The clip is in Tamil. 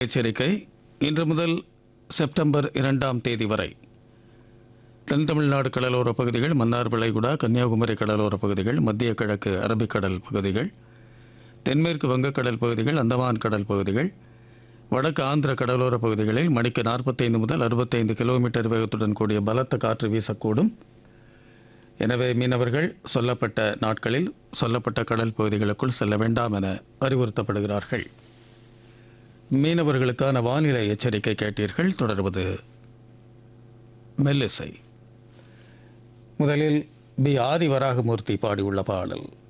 எச்சரிக்கை இன்று முதல் செப்டம்பர் இரண்டாம் தேதி வரை தென் தமிழ்நாடு கடலோர பகுதிகள் மன்னார் விளைகுடா கன்னியாகுமரி கடலோர பகுதிகள் மத்திய கிழக்கு அரபிக்கடல் பகுதிகள் தென்மேற்கு வங்கக்கடல் பகுதிகள் அந்தமான் கடல் பகுதிகள் வடக்கு ஆந்திர கடலோர பகுதிகளில் மணிக்கு நாற்பத்தைந்து முதல் அறுபத்தைந்து கிலோமீட்டர் வேகத்துடன் கூடிய பலத்த காற்று வீசக்கூடும் எனவே மீனவர்கள் சொல்லப்பட்ட நாட்களில் சொல்லப்பட்ட கடல் பகுதிகளுக்குள் செல்ல வேண்டாம் என அறிவுறுத்தப்படுகிறார்கள் மீனவர்களுக்கான வானிலை எச்சரிக்கை கேட்டீர்கள் தொடர்வது மெல்லிசை முதலில் பி ஆதிவராகமூர்த்தி பாடியுள்ள பாடல்